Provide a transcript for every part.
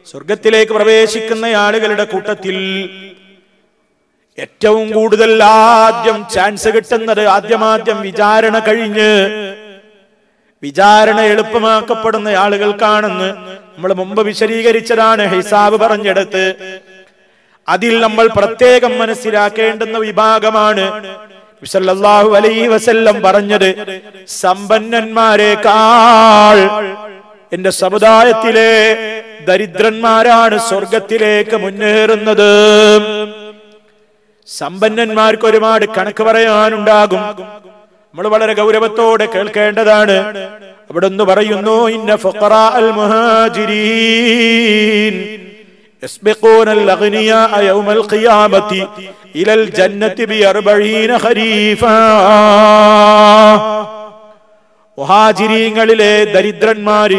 സ്വർഗത്തിലേക്ക് പ്രവേശിക്കുന്ന ആളുകളുടെ കൂട്ടത്തിൽ ഏറ്റവും കൂടുതൽ ആദ്യം ചാൻസ് കിട്ടുന്നത് ആദ്യമാദ്യം വിചാരണ കഴിഞ്ഞ് വിചാരണ എളുപ്പമാക്കപ്പെടുന്ന ആളുകൾക്കാണെന്ന് നമ്മൾ മുമ്പ് വിശദീകരിച്ചതാണ് ഹിസാബ് പറഞ്ഞെടുത്ത് അതിൽ നമ്മൾ പ്രത്യേകം മനസ്സിലാക്കേണ്ടുന്ന വിഭാഗമാണ് വിസല്ലല്ലാഹു അലൈഹി വസല്ലം പറഞ്ഞത് സമ്പന്നന്മാരെക്കാൾ എന്റെ സമുദായത്തിലെ ദരിദ്രന്മാരാണ് സ്വർഗത്തിലേക്ക് മുന്നേറുന്നത് സമ്പന്നന്മാർക്ക് ഒരുപാട് കണക്ക് പറയാനുണ്ടാകും നമ്മൾ വളരെ ഗൗരവത്തോടെ കേൾക്കേണ്ടതാണ് അവിടെ ഒന്ന് പറയുന്നു ഇന്ന ഫഖറാ അൽ മുഹാജിരീൻ يسبقون الأغنياء يوم القيامة إلى الجنة بأربعين خريفا മുഹാജിരീങ്ങളിലെ ദരിദ്രന്മാര്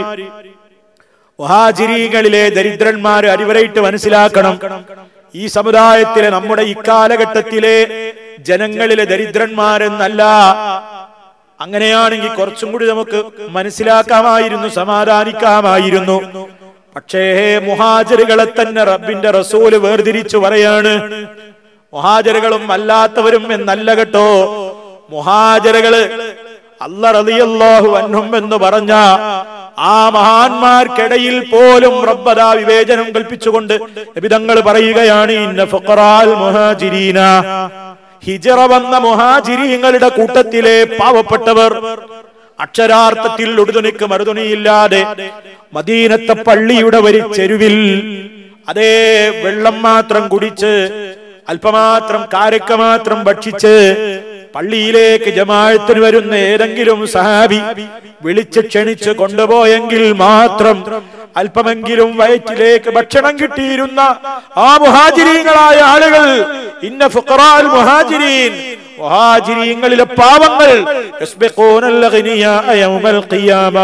മുഹാജിരീകളിലെ ദരിദ്രന്മാര് അടിവരയിട്ട് മനസ്സിലാക്കണം ഈ സമുദായത്തിലെ നമ്മുടെ ഇക്കാലഘട്ടത്തിലെ ജനങ്ങളിലെ ദരിദ്രന്മാരെന്നല്ല അങ്ങനെയാണെങ്കിൽ കുറച്ചും കൂടി നമുക്ക് മനസ്സിലാക്കാമായിരുന്നു സമാധാനിക്കാമായിരുന്നു പക്ഷേ മുഹാജറുകളെ തന്നെ റബ്ബിന്റെ റസൂല് വേർതിരിച്ചു പറയാണ് മുഹാജറുകളും അല്ലാത്തവരും എന്നല്ല കേട്ടോ മുഹാജറുകള് അല്ല റളിയല്ലാഹു അൻഹും എന്ന് പറഞ്ഞ ആ മഹാന്മാർക്കിടയിൽ പോലും റബ്ബദാ വിവേചനം കൽപ്പിച്ചുകൊണ്ട് നബിതങ്ങൾ പറയുകയാണ് ഇന്ന ഫഖറാൽ മുഹാജിരീന ഹിജറ വന്ന മുഹാജിരീങ്ങളുടെ കൂട്ടത്തിലെ പാവപ്പെട്ടവർ അക്ഷരാർത്ഥത്തിൽ ഉടുതുണിക്ക് മറുതുണിയില്ലാതെ മദീനത്തെ പള്ളിയുടെ വരി ചെരുവിൽ അതേ വെള്ളം മാത്രം കുടിച്ച് അല്പമാത്രം കാരക്ക മാത്രം ഭക്ഷിച്ച് പള്ളിയിലേക്ക് ജമാഴത്തിന് വരുന്ന ഏതെങ്കിലും സഹാബി വിളിച്ച് ക്ഷണിച്ച് കൊണ്ടുപോയെങ്കിൽ മാത്രം അല്പമെങ്കിലും വയറ്റിലേക്ക് ഭക്ഷണം കിട്ടിയിരുന്ന ആ മുഹാജിരീങ്ങളായ ആളുകൾ ഇന്ന ഫുഖറാൽ മുഹാജിരീൻ മുഹാജിരീങ്ങളിലെ പാവങ്ങൾ യസ്ബിഖൂനൽ അഗ്നിയാഅ യൗമൽ ഖിയാമ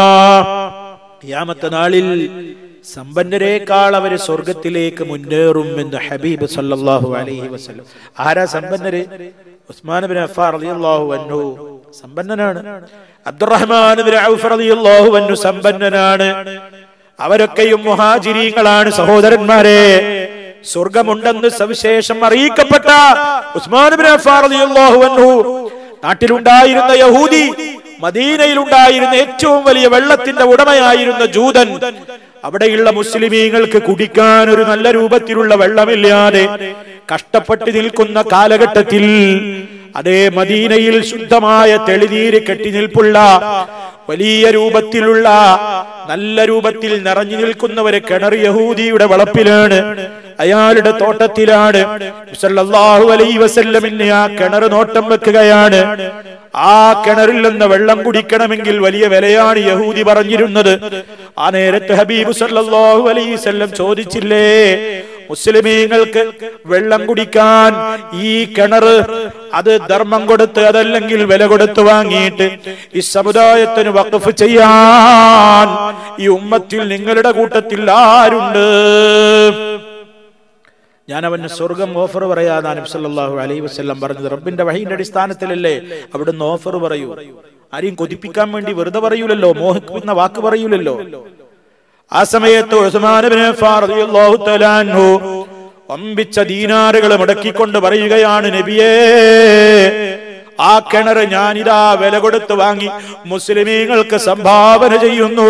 ഖിയാമത്ത് നാളിൽ സമ്പന്നരേക്കാൾ അവര് സ്വർഗത്തിലേക്ക് മുന്നേറും എന്ന് ഹബീബ് സല്ലല്ലാഹു അലൈഹി വസല്ലം ആരാ സമ്പന്നര് ഉസ്മാൻ ബിൻ അഫ്ഫാർ റളിയല്ലാഹു അൻഹു സമ്പന്നനാണ് അബ്ദുറഹ്മാൻ ബിൻ ഔഫ് റളിയല്ലാഹു അൻഹു സമ്പന്നനാണ് അവരൊക്കെയും മുഹാജിരീങ്ങളാണ് സഹോദരന്മാരെ സ്വർഗമുണ്ടെന്ന് സവിശേഷം അറിയിക്കപ്പെട്ട ഉസ്മാൻ ബിൻ അഫ്ഫാർ റളിയല്ലാഹു അൻഹു നാട്ടിലുണ്ടായിരുന്ന യഹൂദി മദീനയിലുണ്ടായിരുന്ന ഏറ്റവും വലിയ വെള്ളത്തിന്റെ ഉടമയായിരുന്ന ജൂതൻ അവിടെയുള്ള മുസ്ലിമീങ്ങൾക്ക് കുടിക്കാൻ ഒരു നല്ല രൂപത്തിലുള്ള വെള്ളമില്ലാതെ കഷ്ടപ്പെട്ട് നിൽക്കുന്ന കാലഘട്ടത്തിൽ അതേ മദീനയിൽ ശുദ്ധമായ തെളിനീര് കെട്ടി നിൽപ്പുള്ള വലിയ രൂപത്തിലുള്ള നല്ല രൂപത്തിൽ നിറഞ്ഞു നിൽക്കുന്നവരെ കിണർ യഹൂദിയുടെ വളപ്പിലാണ് അയാളുടെ തോട്ടത്തിലാണ് സല്ലല്ലാഹു അലൈഹി വസല്ലമിന് ആ കിണർ നോട്ടം വെക്കുകയാണ് ആ കിണറിൽ നിന്ന് വെള്ളം കുടിക്കണമെങ്കിൽ വലിയ വിലയാണ് യഹൂദി പറഞ്ഞിരുന്നത് ആ നേരത്ത് ഹബീബ് സല്ലല്ലാഹു അലൈഹി വസല്ലം ചോദിച്ചില്ലേ മുസ്ലിമീങ്ങൾക്ക് വെള്ളം കുടിക്കാൻ ഈ കിണർ അത് ധർമ്മം കൊടുത്ത് അതല്ലെങ്കിൽ വില കൊടുത്ത് വാങ്ങിയിട്ട് ഈ സമുദായത്തിന് വഖഫ് ചെയ്യാൻ ഈ ഉമ്മത്തിൽ നിങ്ങളുടെ കൂട്ടത്തിൽ ആരുണ്ട് ഞാൻ അവന് സ്വർഗം ഓഫർ പറയാതെ നബി സല്ലല്ലാഹു അലൈഹി വസല്ലം പറഞ്ഞത് റബ്ബിന്റെ വഹീന്റെ അടിസ്ഥാനത്തിലല്ലേ അവിടുന്ന് ഓഫർ പറയൂ ആരെയും കൊതിപ്പിക്കാൻ വേണ്ടി വെറുതെ പറയൂലല്ലോ മോഹിക്കുന്ന വാക്ക് പറയൂലല്ലോ ആ സമയത്ത് ഉസ്മാൻ ഇബ്നു അഫ്ഫാൻ റളിയല്ലാഹു തആല അൻഹു വമ്പിച്ച ദീനാറുകൾ മുടക്കിക്കൊണ്ട് പറയുകയാണ് നബിയേ ആ കിണർ ഞാനിതാ വില കൊടുത്ത് വാങ്ങി മുസ്ലിമീങ്ങൾക്ക് സംഭാവന ചെയ്യുന്നു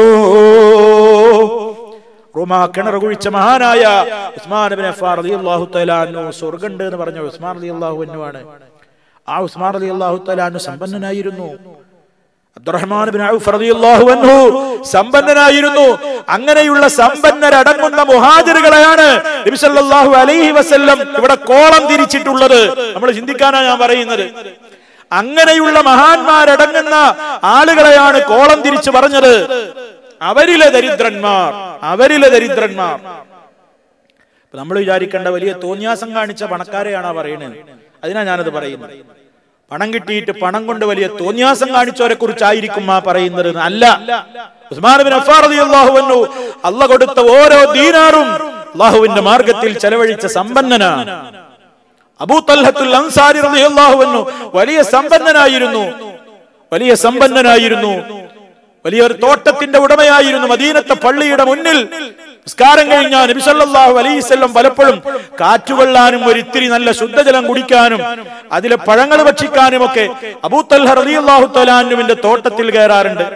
റൂമാ കിണർ കുഴിച്ച മഹാനായ ഉസ്മാൻ ബിൻ അഫ്ഫാൻ റളിയല്ലാഹു തആല അൻഹു സ്വർഗ്ഗമുണ്ട് എന്ന് പറഞ്ഞ ഉസ്മാൻ റളിയല്ലാഹു അൻഹു ആണ് ആ ഉസ്മാൻ റളിയല്ലാഹു തആല അൻഹു സമ്പന്നനായിരുന്നു അബ്ദുറഹ്മാൻ ബിൻ ഔഫ് റളിയല്ലാഹു അൻഹു സമ്പന്നനായിരുന്നു അങ്ങനെയുള്ള സമ്പന്നരടങ്ങുന്ന മുഹാജിറുകളെയാണ് നബി സല്ലല്ലാഹു അലൈഹി വസല്ലം ഇവിടെ കോളം തിരിച്ചിട്ടുള്ളത് നമ്മൾ ചിന്തിക്കാനാണ് ഞാൻ പറയുന്നത് അങ്ങനെയുള്ള മഹാന്മാരടങ്ങുന്ന ആളുകളെയാണ് കോളം തിരിച്ചു പറഞ്ഞത് അവരിലെ ദരിദ്രന്മാർ അവരിലെ ദരിദ്രന്മാർ നമ്മൾ വിചാരിക്കേണ്ട വലിയ തോന്നിയാസം കാണിച്ച പണക്കാരെയാണ് പറയുന്നത് അതിനാ ഞാനത് പറയുന്നത് പണം കിട്ടിയിട്ട് പണം കൊണ്ട് വലിയ തോന്നിയാസം കാണിച്ചവരെ കുറിച്ചായിരിക്കും ആ പറയുന്നത് അല്ല ഉസ്മാൻ ബിൻ അഫ്ഫാർ റളിയല്ലാഹു അൻഹു അല്ല കൊടുത്ത ഓരോ ദീനാറും അള്ളാഹുവിന്റെ മാർഗത്തിൽ ചെലവഴിച്ച സമ്പന്നനാണ് അബൂ തൽഹത്തുൽ അൻസാരി റളിയല്ലാഹു അൻഹു വലിയ സമ്പന്നനായിരുന്നു വലിയ സമ്പന്നനായിരുന്നു വലിയൊരു തോട്ടത്തിന്റെ ഉടമയായിരുന്നു മദീനത്തെ പള്ളിയുടെ മുന്നിൽ നിസ്കാരം കഴിഞ്ഞാൽ നബി സല്ലല്ലാഹു അലൈഹി വസല്ലം പലപ്പോഴും കാറ്റുകൊള്ളാനും ഒരു ഇത്തിരി നല്ല ശുദ്ധജലം കുടിക്കാനും അതിലെ പഴങ്ങൾ ഭക്ഷിക്കാനും ഒക്കെ അബൂത്തൽഹ റളിയല്ലാഹു തആലാനുവിന്റെ തോട്ടത്തിൽ കയറാറുണ്ട്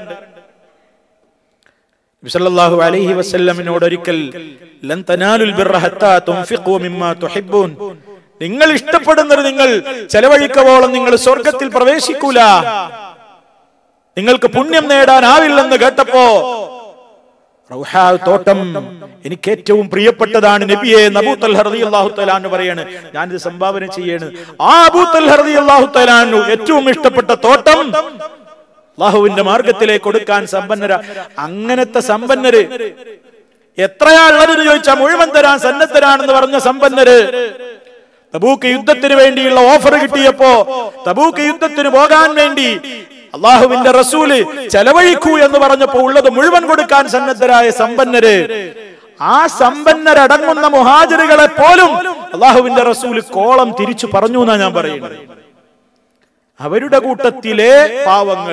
നബി സല്ലല്ലാഹു അലൈഹി വസല്ലമിനോട് ഒരിക്കൽ ലൻ തനാലുൽ ബിർറ ഹത്താ തുൻഫിഖു മിമ്മാ തുഹിബ്ബൂൻ നിങ്ങൾ ഇഷ്ടപ്പെടുന്നത് നിങ്ങൾ ചെലവഴിക്കവോളം നിങ്ങൾ സ്വർഗത്തിൽ പ്രവേശിക്കൂല നിങ്ങൾക്ക് പുണ്യം നേടാനാവില്ലെന്ന് കേട്ടപ്പോ റൗഹാ തോട്ടം എനിക്ക് ഏറ്റവും പ്രിയപ്പെട്ടതാണ് നബിയെ നബൂത്തൽ റളിയല്ലാഹു തആലാനു പറയാണ് ഞാനിത് സംഭാവന ചെയ്യാണ് ആ അബൂത്തൽ റളിയല്ലാഹു തആലാനു ഏറ്റവും ഇഷ്ടപ്പെട്ട തോട്ടം അള്ളാഹുവിന്റെ മാർഗത്തിലേക്ക് കൊടുക്കാൻ സമ്പന്നര അങ്ങനത്തെ സമ്പന്നര് എത്രയാളുള്ളതെന്ന് ചോദിച്ചാൽ മുഴുവൻ തരാൻ സന്നദ്ധരാണെന്ന് പറഞ്ഞ സമ്പന്നര് തബൂക്ക് യുദ്ധത്തിന് വേണ്ടിയുള്ള ഓഫർ കിട്ടിയപ്പോ തബൂക്ക് യുദ്ധത്തിന് പോകാൻ വേണ്ടി അള്ളാഹുവിന്റെ റസൂല് ചെലവഴിക്കൂ എന്ന് പറഞ്ഞപ്പോ ഉള്ളത് മുഴുവൻ കൊടുക്കാൻ സന്നദ്ധരായ സമ്പന്നര് ആ സമ്പന്നരടങ്ങുന്ന മുഹാജറുകളെ പോലും അള്ളാഹുവിന്റെ റസൂല് കോളം തിരിച്ചു പറഞ്ഞു എന്നാ ഞാൻ പറയുന്നത് അവരുടെ കൂട്ടത്തിലെ പാവങ്ങൾ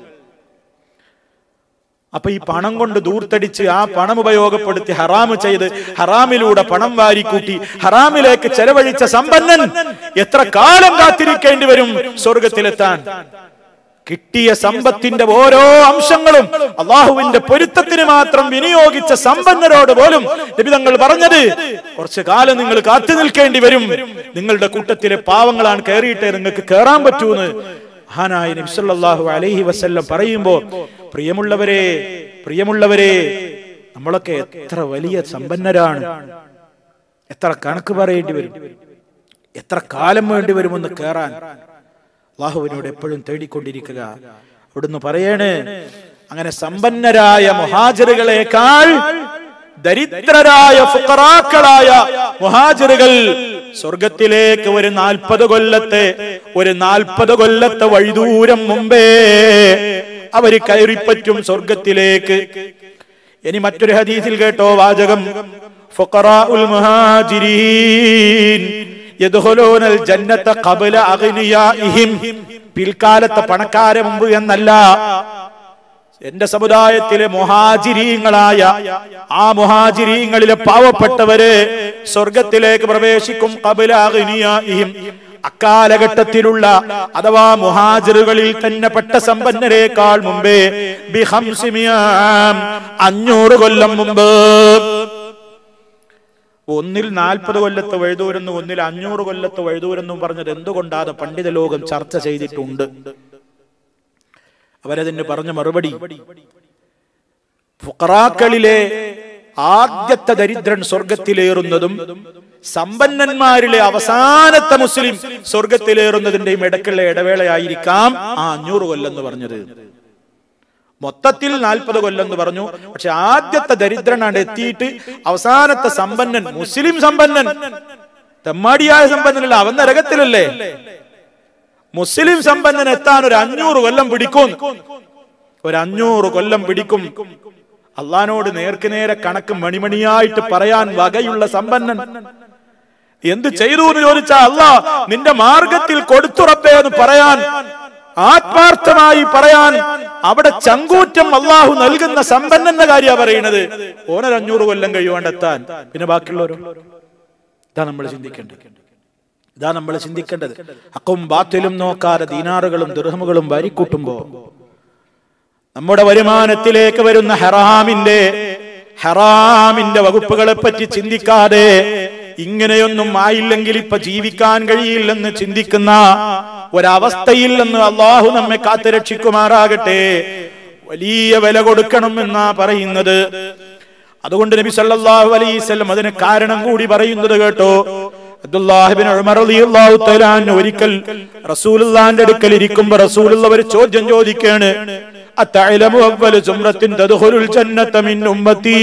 അപ്പൊ ഈ പണം കൊണ്ട് ദൂർത്തടിച്ച് ആ പണം ഉപയോഗപ്പെടുത്തി ഹറാമ് ചെയ്ത് ഹറാമിലൂടെ പണം വാരിക്കൂട്ടി ഹറാമിലേക്ക് ചെലവഴിച്ച സമ്പന്നൻ എത്ര കാലം കാത്തിരിക്കേണ്ടി വരും സ്വർഗത്തിലെത്താൻ കിട്ടിയ സമ്പത്തിന്റെ ഓരോ അംശങ്ങളും അള്ളാഹുവിന്റെ പൊരുത്തത്തിന് മാത്രം വിനിയോഗിച്ച സമ്പന്നരോട് പോലും നിബിതങ്ങൾ പറഞ്ഞത് കുറച്ചു കാലം നിങ്ങൾ കാത്തു നിൽക്കേണ്ടി വരും നിങ്ങളുടെ കൂട്ടത്തിലെ പാവങ്ങളാണ് കയറിയിട്ടേ നിങ്ങൾക്ക് കയറാൻ പറ്റൂന്ന് മഹാനായ നബിസല്ലാഹു അലൈഹി വസല്ലം പറയുമ്പോ പ്രിയമുള്ളവരെ പ്രിയമുള്ളവരെ നമ്മളൊക്കെ എത്ര വലിയ സമ്പന്നരാണ് എത്ര കണക്ക് പറയേണ്ടി വരും എത്ര കാലം വേണ്ടി വരുമെന്ന് കയറാൻ അള്ളാഹുവിനോട് എപ്പോഴും തേടിക്കൊണ്ടിരിക്കുക അവിടുന്ന് പറയണ് അങ്ങനെ സമ്പന്നരായ മുഹാജറുകളെക്കാൾ ദരിദ്രരായ ഫുക്കറാക്കളായ മുഹാജറുകൾ സ്വർഗത്തിലേക്ക് ഒരു നാൽപ്പത് കൊല്ലത്തെ ഒരു നാൽപ്പത് കൊല്ലത്തെ വഴിദൂരം മുമ്പേ അവര് കയറിപ്പറ്റും സ്വർഗത്തിലേക്ക് ഇനി മറ്റൊരു ഹദീസിൽ കേട്ടോ വാചകം ഫുഖറാഉൽ മുഹാജിരീൻ യദ്ഖുലൂനൽ ജന്നത ഖബ്ല അഗ്നിയാഇഹിം പിൽക്കാലത്തെ പണക്കാരെ മുമ്പ് എന്നല്ല എന്റെ സമുദായത്തിലെ മുഹാജിരീങ്ങളായ ആ മുഹാജിരീങ്ങളിലെ പാവപ്പെട്ടവര് സ്വർഗത്തിലേക്ക് പ്രവേശിക്കും ഖബ്ല അഗ്നിയാഇഹിം അക്കാലഘട്ടത്തിലുള്ള അഥവാ മുഹാജിറുകളിൽ തന്നെ പെട്ട സമ്പന്നരേക്കാൾ മുമ്പേ ബിഹംസിമിയാം അഞ്ഞൂറ് കൊല്ലം മുമ്പ് ഒന്നിൽ നാൽപ്പത് കൊല്ലത്ത് വഴുതൂരെന്നും ഒന്നിൽ അഞ്ഞൂറ് കൊല്ലത്ത് വഴുതൂരെന്നും പറഞ്ഞത് എന്തുകൊണ്ടാണ് പണ്ഡിത ലോകം ചർച്ച ചെയ്തിട്ടുണ്ട് അവരതിന് പറഞ്ഞ മറുപടി ഫുക്കറാക്കളിലെ ആദ്യത്തെ ദരിദ്രൻ സ്വർഗത്തിലേറുന്നതും സമ്പന്നന്മാരിലെ അവസാനത്തെ മുസ്ലിം സ്വർഗത്തിലേറുന്നതിന്റെയും ഇടയ്ക്കുള്ള ഇടവേളയായിരിക്കാം ആ അഞ്ഞൂറ് കൊല്ലം എന്ന് പറഞ്ഞത് മൊത്തത്തിൽ നാൽപ്പത് കൊല്ലം എന്ന് പറഞ്ഞു പക്ഷെ ആദ്യത്തെ ദരിദ്രനാണ് എത്തിയിട്ട് അവസാനത്തെ സമ്പന്നൻ മുസ്ലിം സമ്പന്നൻ തെമ്മാടിയായ സമ്പന്നനല്ല അവൻ നരകത്തിലല്ലേ മുസ്ലിം സമ്പന്നൻ എത്താൻ ഒരു അഞ്ഞൂറ് കൊല്ലം പിടിക്കും ഒരു അഞ്ഞൂറ് കൊല്ലം പിടിക്കും അള്ളഹാനോട് നേർക്ക് നേരെ കണക്ക് മണിമണിയായിട്ട് പറയാൻ വകയുള്ള സമ്പന്നൻ എന്ത് ചെയ്തു എന്ന് ചോദിച്ചാൽ അല്ല നിന്റെ മാർഗത്തിൽ കൊടുത്തുറപ്പേ എന്ന് പറയാൻ ആത്മാർത്ഥമായി പറയാൻ അവിടെ ചങ്കൂറ്റം അള്ളാഹു നൽകുന്ന സമ്പന്നന്റെ കാര്യ പറയുന്നത് ഓനൊരു അഞ്ഞൂറ് കൊല്ലം കഴിയുവാണ്ടെത്താൻ പിന്നെ ബാക്കിയുള്ളവരോ ഇതാ നമ്മൾ ചിന്തിക്കേണ്ടത് ഇതാ നമ്മൾ ചിന്തിക്കേണ്ടത് അക്കും ബാത്തിലും നോക്കാതെ ദീനാറുകളും ദുർഹമുകളും വാരിക്കൂട്ടുമ്പോ നമ്മുടെ വരുമാനത്തിലേക്ക് വരുന്ന ഹറാമിന്റെ ഹറാമിന്റെ വകുപ്പുകളെ പറ്റി ചിന്തിക്കാതെ ഇങ്ങനെയൊന്നും ആയില്ലെങ്കിൽ ഇപ്പൊ ജീവിക്കാൻ കഴിയില്ലെന്ന് ചിന്തിക്കുന്ന ഒരവസ്ഥയിൽ നിന്ന് അള്ളാഹു നമ്മെ കാത്തുരക്ഷിക്കുമാറാകട്ടെ വലിയ വില കൊടുക്കണം എന്നാ പറയുന്നത് അതുകൊണ്ട് നബി സല്ലല്ലാഹു അലൈഹി വസല്ലം അതിന് കാരണം കൂടി പറയുന്നത് കേട്ടോ അബ്ദുല്ലാഹിബിൻ ഉമർ റളിയല്ലാഹു തആല അൻഹു ഒരിക്കൽ റസൂലുള്ളാഹിന്റെ അടുക്കൽ ഇരിക്കുമ്പോൾ റസൂലുള്ള ഒരു ചോദ്യം ചോദിക്കാണ് അത്തഅലമു അവ്വല സുംറത്തിൻ തദ്ഖുലുൽ ജന്നത മിൻ ഉമ്മത്തി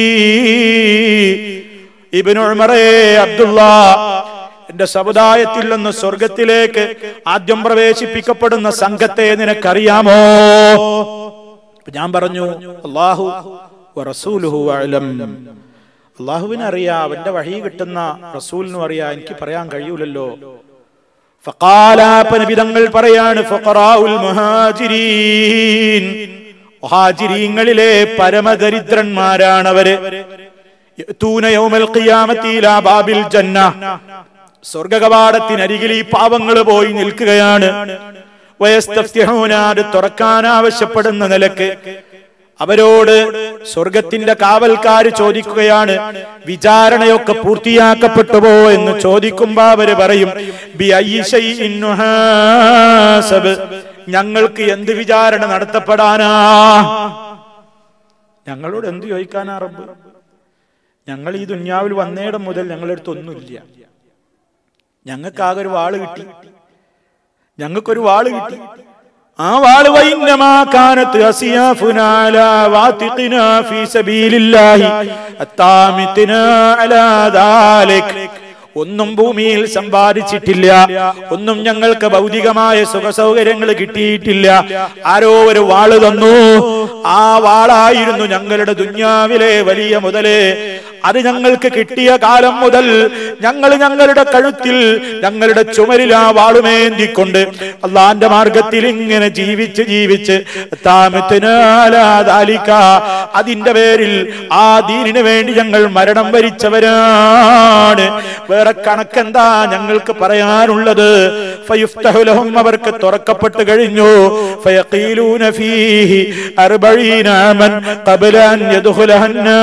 ഇബ്നു ഉമറേ അബ്ദുല്ലാ എന്റെ സമുദായത്തിൽ നിന്ന് സ്വർഗത്തിലേക്ക് ആദ്യം പ്രവേശിപ്പിക്കപ്പെടുന്ന സംഘത്തെ നിനക്കറിയാമോ അപ്പൊ ഞാൻ പറഞ്ഞു അള്ളാഹു റസൂലുഹു അലം അള്ളാഹുവിന് അറിയാം അവന്റെ വഴി കിട്ടുന്ന റസൂലിനും അറിയാം എനിക്ക് പറയാൻ കഴിയൂലല്ലോ ഫഖാലാപനബിതങ്ങൾ പറയാണ് ഫഖറാഉൽ മുഹാജിരീൻ മുഹാജിരീങ്ങളിലെ പരമദരിദ്രന്മാരാണവര് യഅ്തൂന യൗമൽ ഖിയാമത്തി ഇലാ ബാബിൽ ജന്ന സ്വർഗകവാടത്തിനരികിൽ ഈ പാവങ്ങൾ പോയി നിൽക്കുകയാണ് വയസ്തഫ്തിഹൂന അത് തുറക്കാൻ ആവശ്യപ്പെടുന്ന നിലക്ക് അവരോട് സ്വർഗത്തിന്റെ കാവൽക്കാര് ചോദിക്കുകയാണ് വിചാരണയൊക്കെ പൂർത്തിയാക്കപ്പെട്ടുവോ എന്ന് ചോദിക്കുമ്പോ അവര് പറയും ബി അയ്യി ശൈഇൻ നുഹാസബ്. ഞങ്ങൾക്ക് എന്ത് വിചാരണ നടത്തപ്പെടാനാ ഞങ്ങളോട് എന്ത് ചോദിക്കാനാ റബ്ബ് ഞങ്ങൾ ഈ ദുന്യാവിൽ വന്നേടം മുതൽ ഞങ്ങളടുത്ത് ഒന്നുമില്ല ഞങ്ങൾക്കാകെ ഒരു വാള് കിട്ടി ഞങ്ങൾക്കൊരു വാള് കിട്ടി ആ വാള് വൈന്നമാ കാനത്ത് അസിയാഫുനാ അലാ വാതിഖിനാ ഫീ സബീലില്ലാഹി അത്താമിത്തിനാ അലാ ദാലിക് ഒന്നും ഭൂമിയിൽ സമ്പാദിച്ചിട്ടില്ല ഒന്നും ഞങ്ങൾക്ക് ഭൗതികമായ സുഖ സൗകര്യങ്ങൾ കിട്ടിയിട്ടില്ല ആരോ ഒരു വാള് തന്നു ആ വാളായിരുന്നു ഞങ്ങളുടെ ദുന്യാവിലെ വലിയ മുതല് അത് ഞങ്ങൾക്ക് കിട്ടിയ കാലം മുതൽ ഞങ്ങൾ ഞങ്ങളുടെ കഴുത്തിൽ ഞങ്ങളുടെ ചുമരിൽ ആ വാളുമേന്തിക്കൊണ്ട് അള്ളാന്റെ മാർഗത്തിൽ ഇങ്ങനെ ജീവിച്ച് ജീവിച്ച് താമത്തിനാലാലിക്ക അതിന്റെ പേരിൽ ആ ദീനിന് വേണ്ടി ഞങ്ങൾ മരണം വരിച്ചവരാണ് വേറെ കണക്കെന്താ ഞങ്ങൾക്ക് പറയാനുള്ളത് ഫയുഫ്തഹു ലഹും അവർക്ക് തുറക്കപ്പെട്ട് കഴിഞ്ഞു ഫയഖീലൂന ഫീഹി അർബഈന അമൻ ഖബല അൻ യദ്ഖുലഹ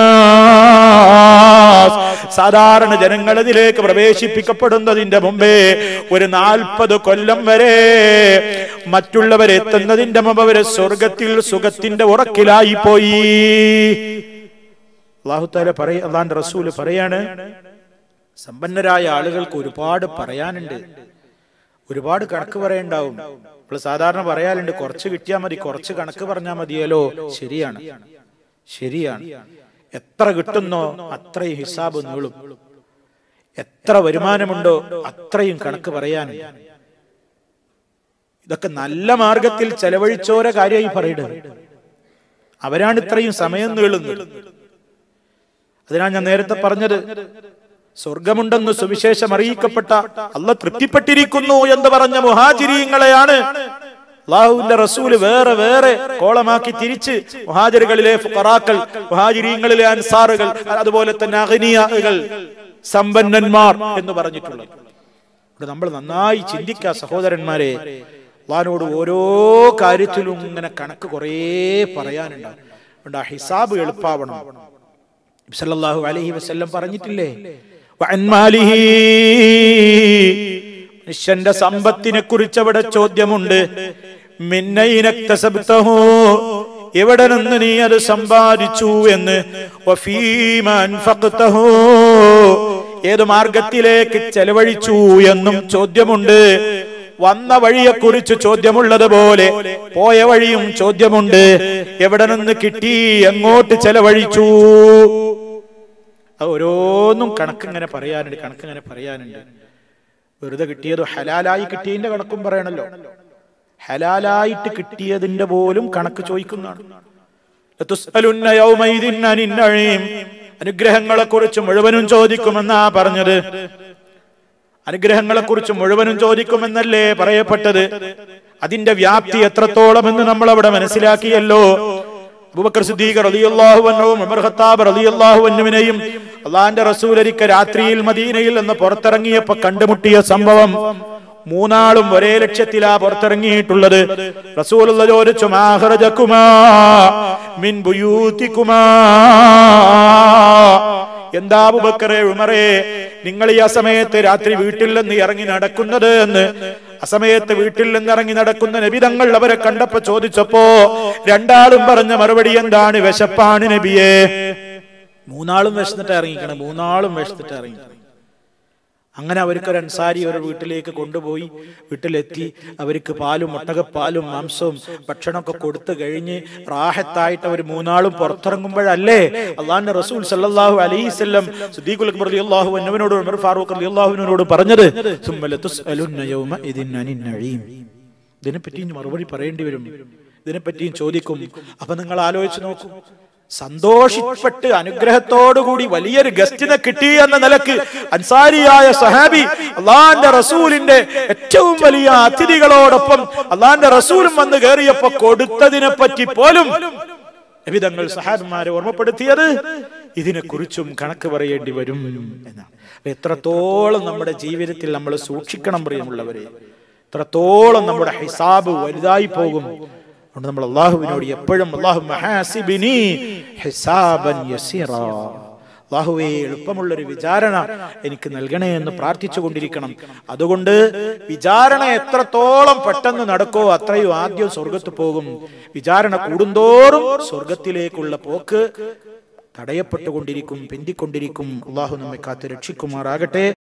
അന്നാസ് സാധാരണ ജനങ്ങൾ ഇതിലേക്ക് പ്രവേശിപ്പിക്കപ്പെടുന്നതിന്റെ മുമ്പേ ഒരു നാൽപ്പത് കൊല്ലം വരെ മറ്റുള്ളവരെത്തുന്നതിന്റെ മുമ്പ് അവര് സ്വർഗത്തിൽ സുഖത്തിന്റെ ഉറക്കിലായി പോയി അള്ളാഹുത്താല പറയ അള്ളാന്റെ റസൂല് പറയാണ് സമ്പന്നരായ ആളുകൾക്ക് ഒരുപാട് പറയാനുണ്ട് ഒരുപാട് കണക്ക് പറയണ്ടാവും ഇപ്പോൾ സാധാരണ പറയാറുണ്ട് കുറച്ച് കിട്ടിയാൽ മതി കുറച്ച് കണക്ക് പറഞ്ഞാൽ മതിയല്ലോ ശരിയാണ് ശരിയാണ് എത്ര കിട്ടുന്നോ അത്രയും ഹിസാബ് നീളും എത്ര വരുമാനമുണ്ടോ അത്രയും കണക്ക് പറയാനുണ്ട് ഇതൊക്കെ നല്ല മാർഗത്തിൽ ചെലവഴിച്ചോര കാര്യമായി പറയുന്നത് അവരാണ് ഇത്രയും സമയം നീളുന്നത് അതിനാണ് ഞാൻ നേരത്തെ പറഞ്ഞത് സ്വർഗമുണ്ടെന്ന് സുവിശേഷം അറിയിക്കപ്പെട്ട അല്ല തൃപ്തിപ്പെട്ടിരിക്കുന്നു എന്ന് പറഞ്ഞ മുഹാചിരീങ്ങളെയാണ് അള്ളാഹുവിന്റെ റസൂല് വേറെ വേറെ കോളമാക്കി തിരിച്ച് മുഹാജിറുകളിലെ ഫുഖറാക്കൾ മുഹാജിരീങ്ങളിലെ അൻസാറുകൾ അതുപോലെ തന്നെ അഗ്നിയാകൾ സമ്പന്നന്മാർ എന്ന് പറഞ്ഞിട്ടുള്ളത് ഇവിടെ നമ്മൾ നന്നായി ചിന്തിക്കുക സഹോദരന്മാരെ അള്ളഹാനോട് ഓരോ കാര്യത്തിലും ഇങ്ങനെ കണക്ക് കുറേ പറയാനുണ്ട് അതുകൊണ്ട് ആ ഹിസാബ് എളുപ്പാവണം സല്ലല്ലാഹു അലൈഹി വസല്ലം പറഞ്ഞിട്ടില്ലേ വഅൻ മാലിഹി മനുഷ്യന്റെ സമ്പത്തിനെ കുറിച്ച് അവിടെ ചോദ്യമുണ്ട് മിന്നൈനക്തസബ്തഹു എവിടെ നിന്ന് നീ അത് സമ്പാദിച്ചു എന്ന് വഫീമ അൻഫഖ്തഹു ഏത് മാർഗത്തിലേക്ക് ചെലവഴിച്ചു എന്നും ചോദ്യമുണ്ട് വന്ന വഴിയെക്കുറിച്ച് ചോദ്യമുള്ളത് പോലെ പോയ വഴിയും ചോദ്യമുണ്ട് എവിടെ നിന്ന് കിട്ടി എങ്ങോട്ട് ചെലവഴിച്ചു അത് ഓരോന്നും കണക്കിങ്ങനെ പറയാനുണ്ട് കണക്കിങ്ങനെ പറയാനുണ്ട് വെറുതെ കിട്ടിയത് ഹലാലായി കിട്ടിയതിന്റെ കണക്കും പറയണല്ലോ ഹലാലായിട്ട് കിട്ടിയതിന്റെ പോലും കണക്ക് ചോദിക്കുന്നതാണ് ലതുസ്അലുന്ന യൗമൈദിൻ അനിൻ നഈം. അനുഗ്രഹങ്ങളെ കുറിച്ച് മുഴുവനും ചോദിക്കുമെന്നാ പറഞ്ഞത് അനുഗ്രഹങ്ങളെ കുറിച്ച് മുഴുവനും ചോദിക്കുമെന്നല്ലേ പറയപ്പെട്ടത് അതിന്റെ വ്യാപ്തി എത്രത്തോളം എന്ന് നമ്മൾ അവിടെ മനസ്സിലാക്കിയല്ലോ അബൂബക്കർ സിദ്ദീഖ് റളിയല്ലാഹു അൻഹുവും ഉമർ ഖത്താബ് റളിയല്ലാഹു അൻഹുവിനെയും അള്ളാഹിന്റെ റസൂൽ ഒരിക്കൽ രാത്രിയിൽ മദീനയിൽ നിന്ന് പുറത്തിറങ്ങിയപ്പോ കണ്ടുമുട്ടിയ സംഭവം മൂന്നാളും ഒരേ ലക്ഷ്യത്തിലാ പുറത്തിറങ്ങിയിട്ടുള്ളത് റസൂൽ ചോദിച്ചു മാഹറജക്കുമാ മിൻ ബുയൂത്തിക്കുമാ എന്താ അബൂബക്കറെ ഉമറേ നിങ്ങൾ ഈ അസമയത്ത് രാത്രി വീട്ടിൽ നിന്ന് ഇറങ്ങി നടക്കുന്നത് എന്ന് അസമയത്ത് വീട്ടിൽ നിന്ന് ഇറങ്ങി നടക്കുന്ന നബിതങ്ങൾ അവരെ കണ്ടപ്പോ ചോദിച്ചപ്പോ രണ്ടാളും പറഞ്ഞ മറുപടി എന്താണ് വിശപ്പാണ് നബിയെ മൂന്നാളും വിശന്നിട്ട് ഇറങ്ങിക്കണം മൂന്നാളും വിശന്നിട്ട് ഇറങ്ങിക്കണം അങ്ങനെ അവർക്ക് ഒരു അൻസാരി ഒരു വീട്ടിലേക്ക് കൊണ്ടുപോയി വീട്ടിലെത്തി അവർക്ക് പാലും ഒട്ടകപ്പാലും മാംസവും ഭക്ഷണമൊക്കെ കൊടുത്തു കഴിഞ്ഞ് റാഹത്തായിട്ട് അവർ മൂന്നാളും പുറത്തിറങ്ങുമ്പോഴല്ലേ അള്ളാന്റെ റസൂൽ സല്ലല്ലാഹു അലൈഹിസ്സല്ലം സിദ്ദീഖുൽ അക്ബർ റളിയല്ലാഹു അൻഹുവിനോട് ഉമർ ഫാറൂഖ് റളിയല്ലാഹുവിനോട് പറഞ്ഞത് സുമ്മല തുസ്അലുന്ന യൗമഇദിൻ അനിൻ നഈം ഇതിനെപ്പറ്റി ഇനി മറുപടി പറയേണ്ടി വരും ഇതിനെപ്പറ്റിയും ചോദിക്കും അപ്പൊ നിങ്ങൾ ആലോചിച്ച് നോക്കൂ സന്തോഷിപ്പെട്ട് അനുഗ്രഹത്തോടുകൂടി വലിയൊരു ഗസ്റ്റിനെ കിട്ടി എന്ന നിലക്ക് അൻസാരിയായ സഹാബി അള്ളാന്റെ റസൂലിന്റെ ഏറ്റവും വലിയ അതിഥികളോടൊപ്പം അള്ളാന്റെ റസൂലും വന്ന് കയറിയപ്പോ കൊടുത്തതിനെ പറ്റി പോലും വിധങ്ങൾ സഹാബന്മാരെ ഓർമ്മപ്പെടുത്തിയത് ഇതിനെക്കുറിച്ചും കണക്ക് പറയേണ്ടി വരും എന്നാണ് അപ്പൊ എത്രത്തോളം നമ്മുടെ ജീവിതത്തിൽ നമ്മൾ സൂക്ഷിക്കണം പ്രിയമുള്ളവരെ എത്രത്തോളം നമ്മുടെ ഹിസാബ് വലുതായി പോകും അതുകൊണ്ട് നമ്മൾ അള്ളാഹുവിനോട് എപ്പോഴും അള്ളാഹു മഹാസിബിനി ഹിസാബൻ യസീറാ അള്ളാഹുവേ എളുപ്പമുള്ളൊരു വിചാരണ എനിക്ക് നൽകണേ എന്ന് പ്രാർത്ഥിച്ചു കൊണ്ടിരിക്കണം അതുകൊണ്ട് വിചാരണ എത്രത്തോളം പെട്ടെന്ന് നടക്കോ അത്രയും ആദ്യം സ്വർഗത്ത് പോകും വിചാരണ കൂടുന്തോറും സ്വർഗത്തിലേക്കുള്ള പോക്ക് തടയപ്പെട്ടുകൊണ്ടിരിക്കും പിന്തിക്കൊണ്ടിരിക്കും അള്ളാഹു നമ്മെ കാത്ത് രക്ഷിക്കുമാറാകട്ടെ